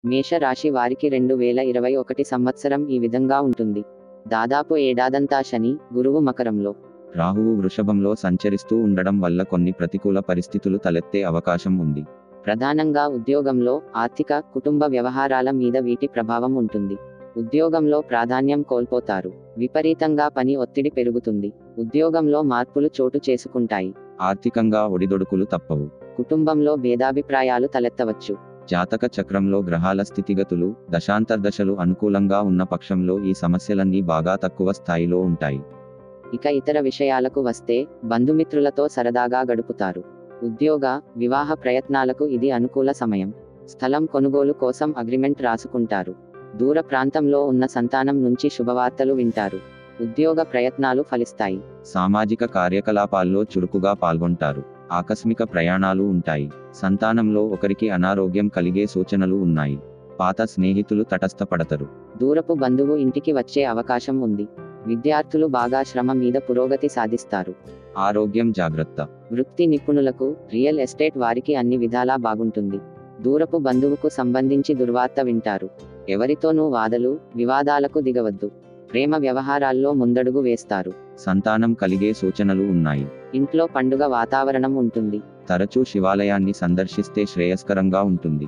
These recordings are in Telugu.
మేషరాశి వారికి రెండు వేల ఇరవై ఒకటి సంవత్సరం ఈ విధంగా ఉంటుంది దాదాపు ఏడాదంతా శని గురువు మకరంలో రాహువు వృషభంలో సంచరిస్తూ ఉండడం వల్ల కొన్ని ప్రతికూల పరిస్థితులు తలెత్తే అవకాశం ఉంది ప్రధానంగా ఉద్యోగంలో ఆర్థిక కుటుంబ వ్యవహారాల మీద వీటి ప్రభావం ఉంటుంది ఉద్యోగంలో ప్రాధాన్యం కోల్పోతారు విపరీతంగా పని ఒత్తిడి పెరుగుతుంది ఉద్యోగంలో మార్పులు చోటు చేసుకుంటాయి ఆర్థికంగా ఒడిదొడుకులు తప్పవు కుటుంబంలో భేదాభిప్రాయాలు తలెత్తవచ్చు జాతక చక్రంలో గ్రహాల స్థితిగతులు దశాంతర్దశలు అనుకూలంగా ఉన్న పక్షంలో ఈ సమస్యలన్నీ బాగా తక్కువ స్థాయిలో ఉంటాయి ఇక ఇతర విషయాలకు వస్తే బంధుమిత్రులతో సరదాగా గడుపుతారు ఉద్యోగ వివాహ ప్రయత్నాలకు ఇది అనుకూల సమయం స్థలం కొనుగోలు కోసం అగ్రిమెంట్ రాసుకుంటారు దూర ప్రాంతంలో ఉన్న సంతానం నుంచి శుభవార్తలు వింటారు ఉద్యోగ ప్రయత్నాలు ఫలిస్తాయి సామాజిక కార్యకలాపాల్లో చురుకుగా పాల్గొంటారు ఆకస్మిక ప్రయాణాలు ఉంటాయి సంతానంలో ఒకరికి అనారోగ్యం కలిగే సూచనలు ఉన్నాయి పాత స్నేహితులు తటస్థపడతారు దూరపు బంధువు ఇంటికి వచ్చే అవకాశం ఉంది విద్యార్థులు బాగా శ్రమ మీద పురోగతి సాధిస్తారు ఆరోగ్యం జాగ్రత్త వృత్తి నిపుణులకు రియల్ ఎస్టేట్ వారికి అన్ని విధాలా బాగుంటుంది దూరపు బంధువుకు సంబంధించి దుర్వార్త వింటారు ఎవరితోనూ వాదలు వివాదాలకు దిగవద్దు ప్రేమ వ్యవహారాల్లో ముందడుగు వేస్తారు సంతానం కలిగే సూచనలు ఉన్నాయి ఇంట్లో పండుగ వాతావరణం ఉంటుంది తరచూ శివాలయాన్ని సందర్శిస్తే శ్రేయస్కరంగా ఉంటుంది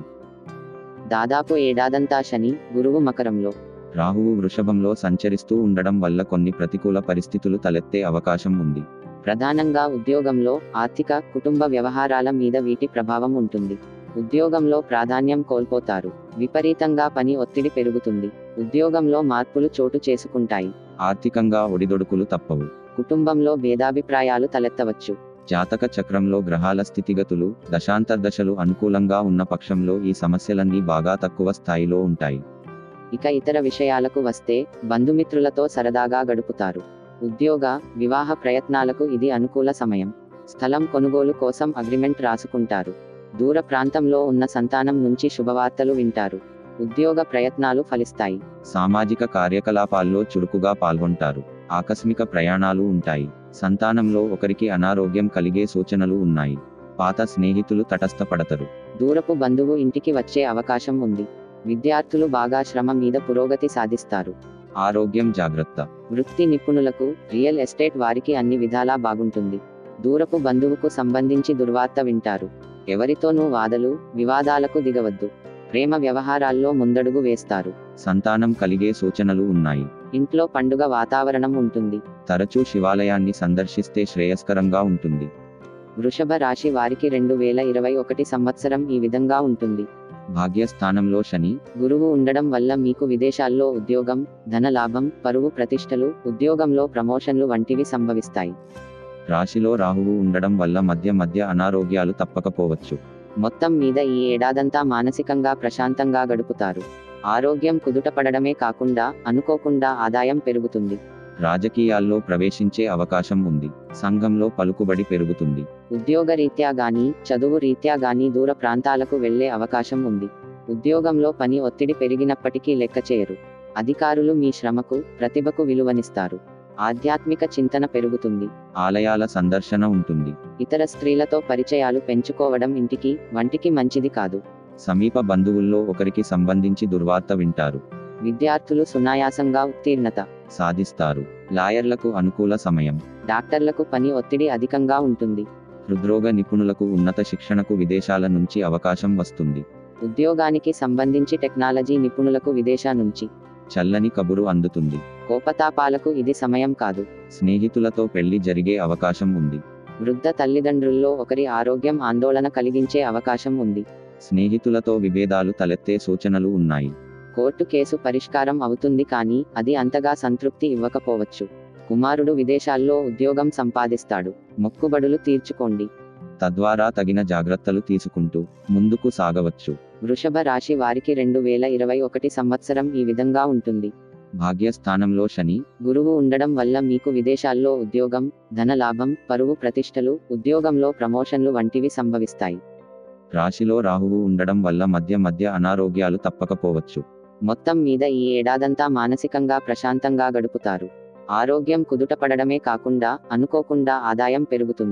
దాదాపు ఏడాదంతా శని గురువు మకరంలో రాహువు వృషభంలో సంచరిస్తూ ఉండడం వల్ల కొన్ని ప్రతికూల పరిస్థితులు తలెత్తే అవకాశం ఉంది ప్రధానంగా ఉద్యోగంలో ఆర్థిక కుటుంబ వ్యవహారాల మీద వీటి ప్రభావం ఉంటుంది ఉద్యోగంలో ప్రాధాన్యం కోల్పోతారు విపరీతంగా పని ఒత్తిడి పెరుగుతుంది ఉద్యోగంలో మార్పులు చోటు చేసుకుంటాయి ఆర్థికంగా ఒడిదొడుకులు తప్పవు కుటుంబంలో భేదాభిప్రాయాలు తలెత్తవచ్చు జాతక చక్రంలో గ్రహాల స్థితిగతులు దశాంతర్దశలు అనుకూలంగా ఉన్న పక్షంలో ఈ సమస్యలన్నీ బాగా తక్కువ స్థాయిలో ఉంటాయి ఇక ఇతర విషయాలకు వస్తే బంధుమిత్రులతో సరదాగా గడుపుతారు ఉద్యోగ వివాహ ప్రయత్నాలకు ఇది అనుకూల సమయం స్థలం కొనుగోలు కోసం అగ్రిమెంట్ రాసుకుంటారు దూర ప్రాంతంలో ఉన్న సంతానం నుంచి శుభవార్తలు వింటారు ఉద్యోగ ప్రయత్నాలు ఫలిస్తాయి సామాజిక కార్యకలాపాల్లో చురుకుగా పాల్గొంటారు ఆకస్మిక ప్రయాణాలు ఉంటాయి సంతానంలో ఒకరికి అనారోగ్యం కలిగే సూచనలు ఉన్నాయి పాత స్నేహితులు తటస్థపడతారు దూరపు బంధువు ఇంటికి వచ్చే అవకాశం ఉంది విద్యార్థులు బాగా శ్రమ మీద పురోగతి సాధిస్తారు ఆరోగ్యం జాగ్రత్త వృత్తి నిపుణులకు రియల్ ఎస్టేట్ వారికి అన్ని విధాలా బాగుంటుంది దూరపు బంధువుకు సంబంధించి దుర్వార్త వింటారు ఎవరితోనూ వాదలు వివాదాలకు దిగవద్దు ప్రేమ వ్యవహారాల్లో ముందడుగు వేస్తారు సంతానం కలిగే సూచనలు ఉన్నాయి ఇంట్లో పండుగ వాతావరణం ఉంటుంది తరచూ శివాలయాన్ని సందర్శిస్తే శ్రేయస్కరంగా ఉంటుంది వృషభ రాశి వారికి రెండు వేల ఇరవై ఒకటి సంవత్సరం ఈ విధంగా ఉంటుంది భాగ్యస్థానంలో శని గురువు ఉండడం వల్ల మీకు విదేశాల్లో ఉద్యోగం ధన లాభం పరువు ప్రతిష్టలు ఉద్యోగంలో ప్రమోషన్లు వంటివి సంభవిస్తాయి రాశిలో రాహువు ఉండడం వల్ల మధ్య మధ్య అనారోగ్యాలు తప్పకపోవచ్చు మొత్తం మీద ఈ ఏడాదంతా మానసికంగా ప్రశాంతంగా గడుపుతారు ఆరోగ్యం కుదుటపడడమే కాకుండా అనుకోకుండా ఆదాయం పెరుగుతుంది రాజకీయాల్లో ప్రవేశించే అవకాశం ఉంది సంఘంలో పలుకుబడి పెరుగుతుంది ఉద్యోగరీత్యా గానీ చదువు రీత్యా గానీ దూర ప్రాంతాలకు వెళ్లే అవకాశం ఉంది ఉద్యోగంలో పని ఒత్తిడి పెరిగినప్పటికీ లెక్క చేయరు అధికారులు మీ శ్రమకు ప్రతిభకు విలువనిస్తారు ఆధ్యాత్మిక చింతన పెరుగుతుంది ఆలయాల సందర్శన ఉంటుంది ఇతర స్త్రీలతో పరిచయాలు పెంచుకోవడం ఇంటికి వంటికి మంచిది కాదు సమీప బంధువుల్లో ఒకరికి సంబంధించి దుర్వార్త వింటారు విద్యార్థులు సునాయాసంగా ఉత్తీర్ణత సాధిస్తారు లాయర్లకు అనుకూల సమయం డాక్టర్లకు పని ఒత్తిడి అధికంగా ఉంటుంది హృద్రోగ నిపుణులకు ఉన్నత శిక్షణకు విదేశాల నుంచి అవకాశం వస్తుంది ఉద్యోగానికి సంబంధించి టెక్నాలజీ నిపుణులకు విదేశా నుంచి చల్లని కబురు అందుతుంది కోపతాపాలకు ఇది సమయం కాదు స్నేహితులతో పెళ్లి జరిగే అవకాశం ఉంది వృద్ధ తల్లిదండ్రుల్లో ఒకరి ఆరోగ్యం ఆందోళన కలిగించే అవకాశం ఉంది స్నేహితులతో విభేదాలు తలెత్తే సూచనలు ఉన్నాయి కోర్టు కేసు పరిష్కారం అవుతుంది కానీ అది అంతగా సంతృప్తి ఇవ్వకపోవచ్చు కుమారుడు విదేశాల్లో ఉద్యోగం సంపాదిస్తాడు మొక్కుబడులు తీర్చుకోండి తద్వారా తగిన జాగ్రత్తలు తీసుకుంటూ ముందుకు సాగవచ్చు వృషభ రాశి వారికి రెండు వేల ఇరవై ఒకటి సంవత్సరం ఈ విధంగా ఉంటుంది భాగ్యస్థానంలో శని గురువు ఉండడం వల్ల మీకు విదేశాల్లో ఉద్యోగం ధన లాభం పరువు ప్రతిష్టలు ఉద్యోగంలో ప్రమోషన్లు వంటివి సంభవిస్తాయి రాశిలో రాహువు ఉండడం వల్ల మధ్య మధ్య అనారోగ్యాలు తప్పకపోవచ్చు మొత్తం మీద ఈ ఏడాదంతా మానసికంగా ప్రశాంతంగా గడుపుతారు ఆరోగ్యం కుదుటపడడమే కాకుండా అనుకోకుండా ఆదాయం పెరుగుతుంది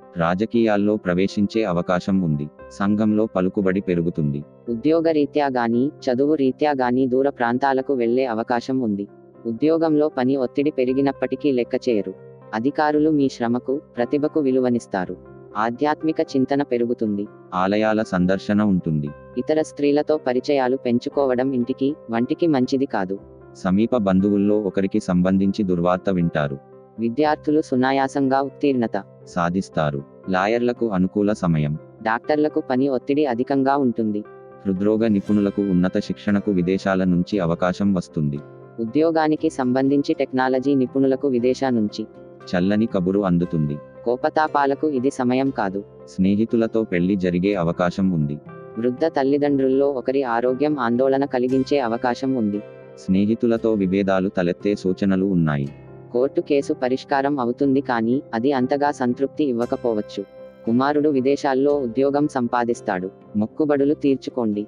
రాజకీయాల్లో ప్రవేశించే అవకాశం ఉంది సంఘంలో పలుకుబడి పెరుగుతుంది ఉద్యోగరీత్యా గాని చదువు రీత్యా గాని దూర ప్రాంతాలకు వెళ్లే అవకాశం ఉంది ఉద్యోగంలో పని ఒత్తిడి పెరిగినప్పటికీ లెక్క చేయరు అధికారులు మీ శ్రమకు ప్రతిభకు విలువనిస్తారు ఆధ్యాత్మిక చింతన పెరుగుతుంది ఆలయాల సందర్శన ఉంటుంది ఇతర స్త్రీలతో పరిచయాలు పెంచుకోవడం ఇంటికి వంటికి మంచిది కాదు సమీప బంధువుల్లో ఒకరికి సంబంధించి దుర్వార్త వింటారు విద్యార్థులు సునాయాసంగా ఉత్తీర్ణత సాధిస్తారు లాయర్లకు అనుకూల సమయం డాక్టర్లకు పని ఒత్తిడి అధికంగా ఉంటుంది హృద్రోగ నిపుణులకు ఉన్నత శిక్షణకు విదేశాల నుంచి అవకాశం వస్తుంది ఉద్యోగానికి సంబంధించి టెక్నాలజీ నిపుణులకు విదేశా నుంచి చల్లని కబురు అందుతుంది కోపతాపాలకు ఇది సమయం కాదు స్నేహితులతో పెళ్లి జరిగే అవకాశం ఉంది వృద్ధ తల్లిదండ్రుల్లో ఒకరి ఆరోగ్యం ఆందోళన కలిగించే అవకాశం ఉంది స్నేహితులతో విభేదాలు తలెత్తే సూచనలు ఉన్నాయి కోర్టు కేసు పరిష్కారం అవుతుంది కానీ అది అంతగా సంతృప్తి ఇవ్వకపోవచ్చు కుమారుడు విదేశాల్లో ఉద్యోగం సంపాదిస్తాడు మొక్కుబడులు తీర్చుకోండి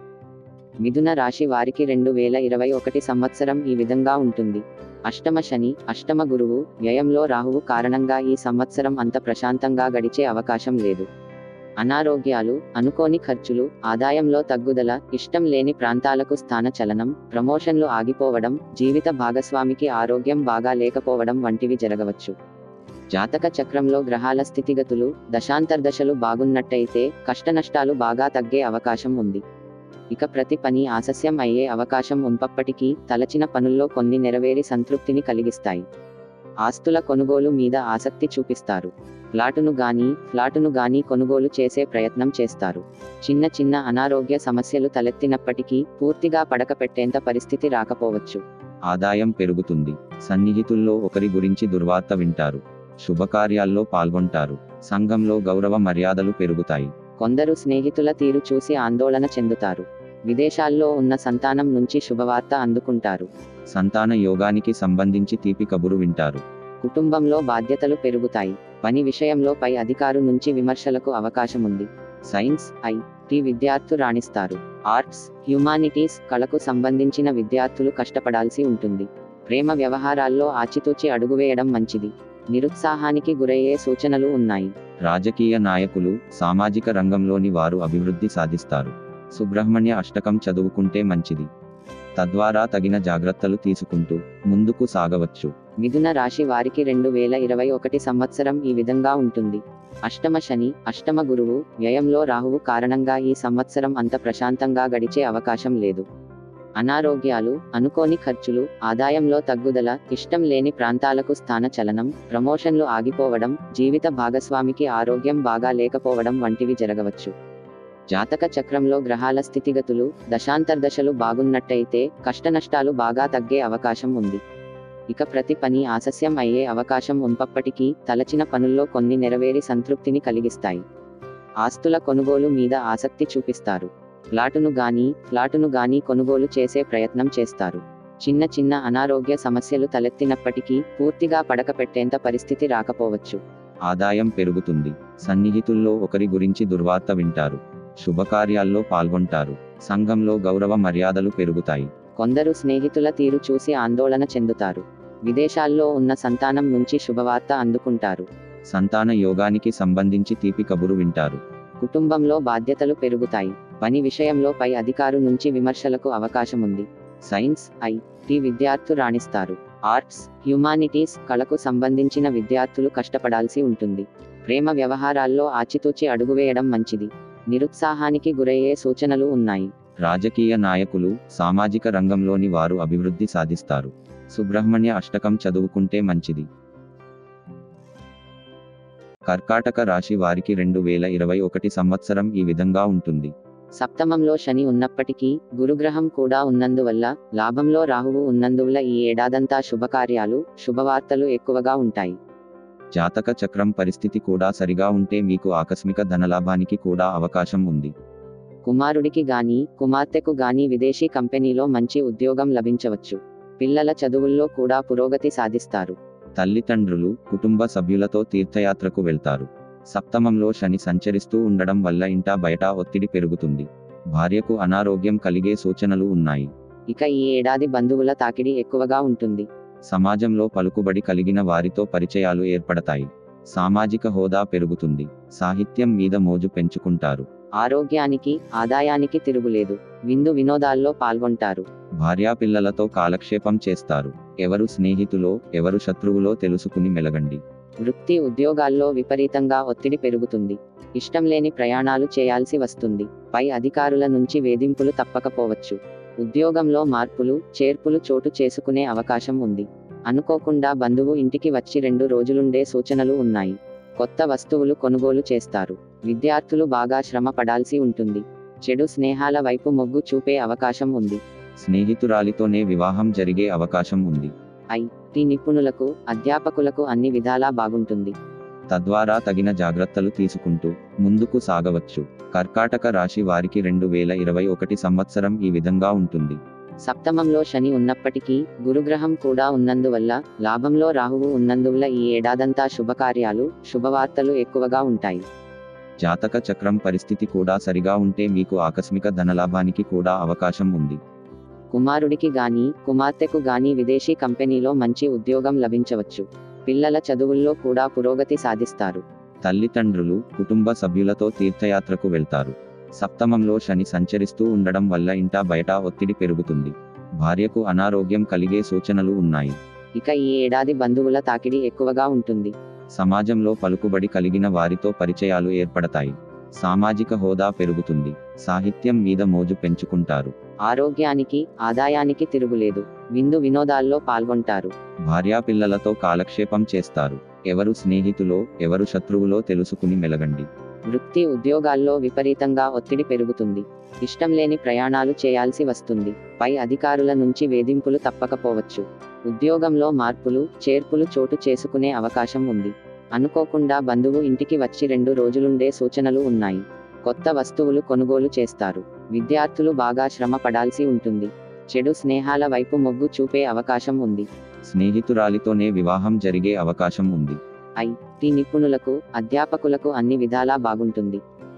మిథున రాశి వారికి రెండు వేల ఇరవై ఒకటి సంవత్సరం ఈ విధంగా ఉంటుంది అష్టమ శని అష్టమ గురువు వ్యయంలో రాహువు కారణంగా ఈ సంవత్సరం అంత ప్రశాంతంగా గడిచే అవకాశం లేదు అనారోగ్యాలు అనుకోని ఖర్చులు ఆదాయంలో తగ్గుదల ఇష్టం లేని ప్రాంతాలకు స్థాన చలనం ప్రమోషన్లు ఆగిపోవడం జీవిత భాగస్వామికి ఆరోగ్యం బాగా లేకపోవడం వంటివి జరగవచ్చు జాతక చక్రంలో గ్రహాల స్థితిగతులు దశాంతర్దశలు బాగున్నట్టయితే కష్టనష్టాలు బాగా తగ్గే అవకాశం ఉంది ఇక ప్రతి పని ఆలస్యం అయ్యే అవకాశం ఉన్నప్పటికీ తలచిన పనుల్లో కొన్ని నెరవేరి సంతృప్తిని కలిగిస్తాయి ఆస్తుల కొనుగోలు మీద ఆసక్తి చూపిస్తారు ఫ్లాటును గాని ఫ్లాటును గాని కొనుగోలు చేసే ప్రయత్నం చేస్తారు చిన్న చిన్న అనారోగ్య సమస్యలు తలెత్తినప్పటికీ పూర్తిగా పడక పెట్టేంత పరిస్థితి రాకపోవచ్చు ఆదాయం పెరుగుతుంది సన్నిహితుల్లో ఒకరి గురించి దుర్వార్త వింటారు శుభకార్యాల్లో పాల్గొంటారు సంఘంలో గౌరవ మర్యాదలు పెరుగుతాయి కొందరు స్నేహితుల తీరు చూసి ఆందోళన చెందుతారు విదేశాల్లో ఉన్న సంతానం నుంచి శుభవార్త అందుకుంటారు సంతాన యోగానికి సంబంధించి తీపి కబురు వింటారు కుటుంబంలో బాధ్యతలు పెరుగుతాయి పని విషయంలో పై అధికారు నుంచి విమర్శలకు అవకాశం ఉంది సైన్స్ ఐ టి విద్యార్థులు రాణిస్తారు ఆర్ట్స్ హ్యుమానిటీస్ కళకు సంబంధించిన విద్యార్థులు కష్టపడాల్సి ఉంటుంది ప్రేమ వ్యవహారాల్లో ఆచితూచి అడుగువేయడం మంచిది నిరుత్సాహానికి గురయ్యే సూచనలు ఉన్నాయి రాజకీయ నాయకులు సామాజిక రంగంలోని వారు అభివృద్ధి సాధిస్తారు సుబ్రహ్మణ్య అష్టకం చదువుకుంటే మంచిది తద్వారా తగిన జాగ్రత్తలు తీసుకుంటూ ముందుకు సాగవచ్చు మిథున రాశి వారికి రెండు వేల ఇరవై ఒకటి సంవత్సరం ఈ విధంగా ఉంటుంది అష్టమ శని అష్టమ గురువు వ్యయంలో రాహువు కారణంగా ఈ సంవత్సరం అంత ప్రశాంతంగా గడిచే అవకాశం లేదు అనారోగ్యాలు అనుకోని ఖర్చులు ఆదాయంలో తగ్గుదల ఇష్టం లేని ప్రాంతాలకు స్థాన చలనం ప్రమోషన్లు ఆగిపోవడం జీవిత భాగస్వామికి ఆరోగ్యం బాగా లేకపోవడం వంటివి జరగవచ్చు జాతక చక్రంలో గ్రహాల స్థితిగతులు దశాంతర్దశలు బాగున్నట్టయితే కష్టనష్టాలు బాగా తగ్గే అవకాశం ఉంది ఇక ప్రతి పని ఆలస్యం అయ్యే అవకాశం ఉన్నప్పటికీ తలచిన పనుల్లో కొన్ని నెరవేరి సంతృప్తిని కలిగిస్తాయి ఆస్తుల కొనుగోలు మీద ఆసక్తి చూపిస్తారు ఫ్లాటును గాని ఫ్లాటును గాని కొనుగోలు చేసే ప్రయత్నం చేస్తారు చిన్న చిన్న అనారోగ్య సమస్యలు తలెత్తినప్పటికీ పూర్తిగా పడక పెట్టేంత పరిస్థితి రాకపోవచ్చు ఆదాయం పెరుగుతుంది సన్నిహితుల్లో ఒకరి గురించి దుర్వార్త వింటారు శుభకార్యాల్లో పాల్గొంటారు సంఘంలో గౌరవ మర్యాదలు పెరుగుతాయి కొందరు స్నేహితుల తీరు చూసి ఆందోళన చెందుతారు విదేశాల్లో ఉన్న సంతానం నుంచి శుభవార్త అందుకుంటారు సంతాన యోగానికి సంబంధించి తీపి కబురు వింటారు కుటుంబంలో బాధ్యతలు పెరుగుతాయి పని విషయంలో పై అధికారు నుంచి విమర్శలకు అవకాశం ఉంది సైన్స్ ఐ టి విద్యార్థులు రాణిస్తారు ఆర్ట్స్ హ్యుమానిటీస్ కళకు సంబంధించిన విద్యార్థులు కష్టపడాల్సి ఉంటుంది ప్రేమ వ్యవహారాల్లో ఆచితూచి అడుగువేయడం మంచిది నిరుత్సాహానికి గురయ్యే సూచనలు ఉన్నాయి రాజకీయ నాయకులు సామాజిక రంగంలోని వారు అభివృద్ధి సాధిస్తారు సుబ్రహ్మణ్య అష్టకం చదువుకుంటే మంచిది కర్కాటక రాశి వారికి రెండు వేల ఇరవై ఒకటి సంవత్సరం ఈ విధంగా ఉంటుంది సప్తమంలో శని ఉన్నప్పటికీ గురుగ్రహం కూడా ఉన్నందువల్ల లాభంలో రాహువు ఉన్నందువల్ల ఈ ఏడాదంతా శుభకార్యాలు శుభవార్తలు ఎక్కువగా ఉంటాయి జాతక చక్రం పరిస్థితి కూడా సరిగా ఉంటే మీకు ఆకస్మిక ధనలాభానికి కూడా అవకాశం ఉంది కుమారుడికి గాని కుమార్తెకు గాని విదేశీ కంపెనీలో మంచి ఉద్యోగం లభించవచ్చు పిల్లల చదువుల్లో కూడా పురోగతి సాధిస్తారు తల్లిదండ్రులు కుటుంబ సభ్యులతో తీర్థయాత్రకు వెళ్తారు సప్తమంలో శని సంచరిస్తూ ఉండడం వల్ల ఇంటా బయట ఒత్తిడి పెరుగుతుంది భార్యకు అనారోగ్యం కలిగే సూచనలు ఉన్నాయి ఇక ఈ ఏడాది బంధువుల తాకిడి ఎక్కువగా ఉంటుంది సమాజంలో పలుకుబడి కలిగిన వారితో పరిచయాలు ఏర్పడతాయి సామాజిక హోదా పెరుగుతుంది సాహిత్యం మీద మోజు పెంచుకుంటారు ఆరోగ్యానికి ఆదాయానికి తిరుగులేదు విందు వినోదాల్లో పాల్గొంటారు భార్యాపిల్లలతో కాలక్షేపం చేస్తారు ఎవరు స్నేహితులో ఎవరు శత్రువులో తెలుసుకుని మెలగండి వృత్తి ఉద్యోగాల్లో విపరీతంగా ఒత్తిడి పెరుగుతుంది ఇష్టం లేని ప్రయాణాలు చేయాల్సి వస్తుంది పై అధికారుల నుంచి వేధింపులు తప్పకపోవచ్చు ఉద్యోగంలో మార్పులు చేర్పులు చోటు చేసుకునే అవకాశం ఉంది అనుకోకుండా బంధువు ఇంటికి వచ్చి రెండు రోజులుండే సూచనలు ఉన్నాయి కొత్త వస్తువులు కొనుగోలు చేస్తారు విద్యార్థులు బాగా శ్రమ పడాల్సి ఉంటుంది చెడు స్నేహాల వైపు మొగ్గు చూపే అవకాశం ఉంది స్నేహితురాలితోనే వివాహం జరిగే అవకాశం ఉంది టీ నిపుణులకు అధ్యాపకులకు అన్ని విధాలా బాగుంటుంది తద్వారా తగిన జాగ్రత్తలు తీసుకుంటూ ముందుకు సాగవచ్చు కర్కాటక రాశి వారికి రెండు వేల ఇరవై ఒకటి సంవత్సరం ఈ విధంగా ఉంటుంది సప్తమంలో శని ఉన్నప్పటికీ గురుగ్రహం కూడా ఉన్నందువల్ల లాభంలో రాహువు ఉన్నందువల్ల ఈ ఏడాదంతా శుభకార్యాలు శుభవార్తలు ఎక్కువగా ఉంటాయి జాతక చక్రం పరిస్థితి కూడా సరిగా ఉంటే మీకు ఆకస్మిక ధనలాభానికి కూడా అవకాశం ఉంది కుమారుడికి గాని కుమార్తెకు గాని విదేశీ కంపెనీలో మంచి ఉద్యోగం లభించవచ్చు పిల్లల చదువుల్లో కూడా పురోగతి సాధిస్తారు తల్లిదండ్రులు కుటుంబ సభ్యులతో తీర్థయాత్రకు వెళ్తారు సప్తమంలో శని సంచరిస్తూ ఉండడం వల్ల ఇంటా బయట ఒత్తిడి పెరుగుతుంది భార్యకు అనారోగ్యం కలిగే సూచనలు ఉన్నాయి ఇక ఈ ఏడాది బంధువుల తాకిడి ఎక్కువగా ఉంటుంది సమాజంలో పలుకుబడి కలిగిన వారితో పరిచయాలు ఏర్పడతాయి సామాజిక హోదా పెరుగుతుంది సాహిత్యం మీద మోజు పెంచుకుంటారు ఆరోగ్యానికి ఆదాయానికి తిరుగులేదు విందు వినోదాల్లో పాల్గొంటారు భార్యాపిల్లలతో కాలక్షేపం చేస్తారు ఎవరు స్నేహితులో ఎవరు శత్రువులో తెలుసుకుని మెలగండి వృత్తి ఉద్యోగాల్లో విపరీతంగా ఒత్తిడి పెరుగుతుంది ఇష్టం లేని ప్రయాణాలు చేయాల్సి వస్తుంది పై అధికారుల నుంచి వేధింపులు తప్పకపోవచ్చు ఉద్యోగంలో మార్పులు చేర్పులు చోటు చేసుకునే అవకాశం ఉంది అనుకోకుండా బంధువు ఇంటికి వచ్చి రెండు రోజులుండే సూచనలు ఉన్నాయి కొత్త వస్తువులు కొనుగోలు చేస్తారు విద్యార్థులు బాగా శ్రమ పడాల్సి ఉంటుంది చెడు స్నేహాల వైపు మొగ్గు చూపే అవకాశం ఉంది స్నేహితురాలితోనే వివాహం జరిగే అవకాశం ఉంది టీ నిపుణులకు అధ్యాపకులకు అన్ని విధాలా బాగుంటుంది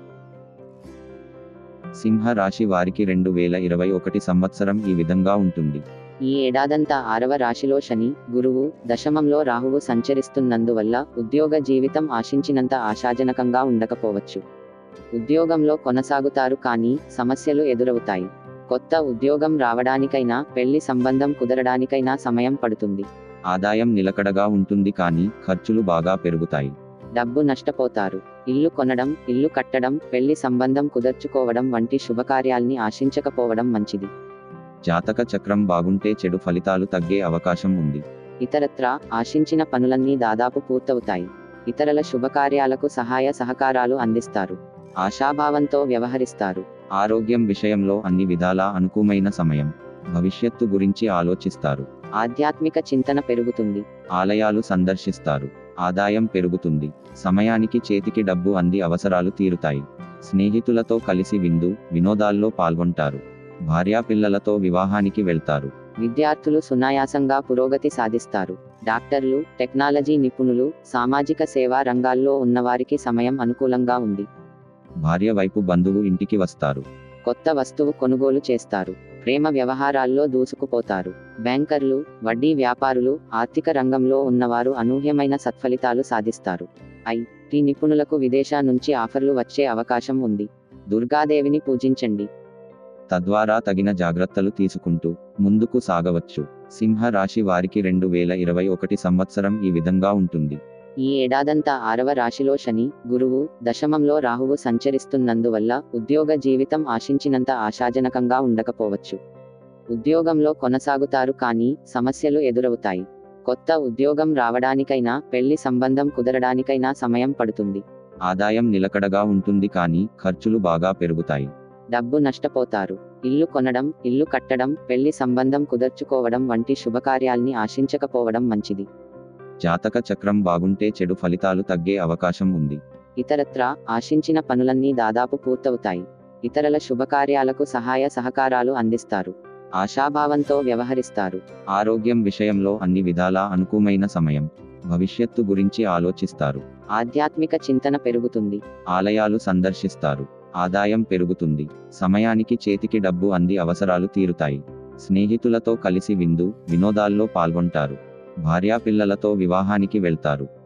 సింహ రాశి వారికి రెండు వేల ఇరవై ఒకటి సంవత్సరం ఈ విధంగా ఉంటుంది ఈ ఏడాదంతా ఆరవ రాశిలో శని గురువు దశమంలో రాహువు సంచరిస్తున్నందువల్ల ఉద్యోగ జీవితం ఆశించినంత ఆశాజనకంగా ఉండకపోవచ్చు ఉద్యోగంలో కొనసాగుతారు కానీ సమస్యలు ఎదురవుతాయి కొత్త ఉద్యోగం రావడానికైనా పెళ్లి సంబంధం కుదరడానికైనా సమయం పడుతుంది ఆదాయం నిలకడగా ఉంటుంది కానీ ఖర్చులు బాగా పెరుగుతాయి డబ్బు నష్టపోతారు ఇల్లు కొనడం ఇల్లు కట్టడం పెళ్లి సంబంధం కుదర్చుకోవడం వంటి శుభకార్యాల్ని ఆశించకపోవడం మంచిది జాతక చక్రం బాగుంటే చెడు ఫలితాలు తగ్గే అవకాశం ఉంది ఇతరత్రా ఆశించిన పనులన్నీ దాదాపు పూర్తవుతాయి ఇతరుల శుభకార్యాలకు సహాయ సహకారాలు అందిస్తారు ఆశాభావంతో వ్యవహరిస్తారు ఆరోగ్యం విషయంలో అన్ని విధాలా అనుకూలమైన సమయం భవిష్యత్తు గురించి ఆలోచిస్తారు ఆధ్యాత్మిక చింతన పెరుగుతుంది ఆలయాలు సందర్శిస్తారు ఆదాయం పెరుగుతుంది సమయానికి చేతికి డబ్బు అంది అవసరాలు తీరుతాయి స్నేహితులతో కలిసి విందు వినోదాల్లో పాల్గొంటారు భార్యాపిల్లలతో వివాహానికి వెళ్తారు విద్యార్థులు సునాయాసంగా పురోగతి సాధిస్తారు డాక్టర్లు టెక్నాలజీ నిపుణులు సామాజిక సేవా రంగాల్లో ఉన్నవారికి సమయం అనుకూలంగా ఉంది భార్య వైపు బంధువు ఇంటికి వస్తారు కొత్త వస్తువు కొనుగోలు చేస్తారు ప్రేమ వ్యవహారాల్లో దూసుకుపోతారు బ్యాంకర్లు వడ్డీ వ్యాపారులు ఆర్థిక రంగంలో ఉన్నవారు అనూహ్యమైన సత్ఫలితాలు సాధిస్తారు ఐ టీ నిపుణులకు విదేశా నుంచి ఆఫర్లు వచ్చే అవకాశం ఉంది దుర్గాదేవిని పూజించండి తద్వారా తగిన జాగ్రత్తలు తీసుకుంటూ ముందుకు సాగవచ్చు సింహ రాశి వారికి రెండు వేల ఇరవై ఒకటి సంవత్సరం ఈ విధంగా ఉంటుంది ఈ ఏడాదంతా ఆరవ రాశిలో శని గురువు దశమంలో రాహువు సంచరిస్తున్నందువల్ల ఉద్యోగ జీవితం ఆశించినంత ఆశాజనకంగా ఉండకపోవచ్చు ఉద్యోగంలో కొనసాగుతారు కానీ సమస్యలు ఎదురవుతాయి కొత్త ఉద్యోగం రావడానికైనా పెళ్లి సంబంధం కుదరడానికైనా సమయం పడుతుంది ఆదాయం నిలకడగా ఉంటుంది కానీ ఖర్చులు బాగా పెరుగుతాయి డబ్బు నష్టపోతారు ఇల్లు కొనడం ఇల్లు కట్టడం పెళ్లి సంబంధం కుదర్చుకోవడం వంటి శుభకార్యాల్ని ఆశించకపోవడం మంచిది జాతక చక్రం బాగుంటే చెడు ఫలితాలు తగ్గే అవకాశం ఉంది ఇతరత్రా ఆశించిన పనులన్నీ దాదాపు పూర్తవుతాయి ఇతరుల శుభకార్యాలకు సహాయ సహకారాలు అందిస్తారు ఆశాభావంతో వ్యవహరిస్తారు ఆరోగ్యం విషయంలో అన్ని విధాలా అనుకూలమైన సమయం భవిష్యత్తు గురించి ఆలోచిస్తారు ఆధ్యాత్మిక చింతన పెరుగుతుంది ఆలయాలు సందర్శిస్తారు ఆదాయం పెరుగుతుంది సమయానికి చేతికి డబ్బు అంది అవసరాలు తీరుతాయి స్నేహితులతో కలిసి విందు వినోదాల్లో పాల్గొంటారు భార్యాపిల్లలతో వివాహానికి వెళ్తారు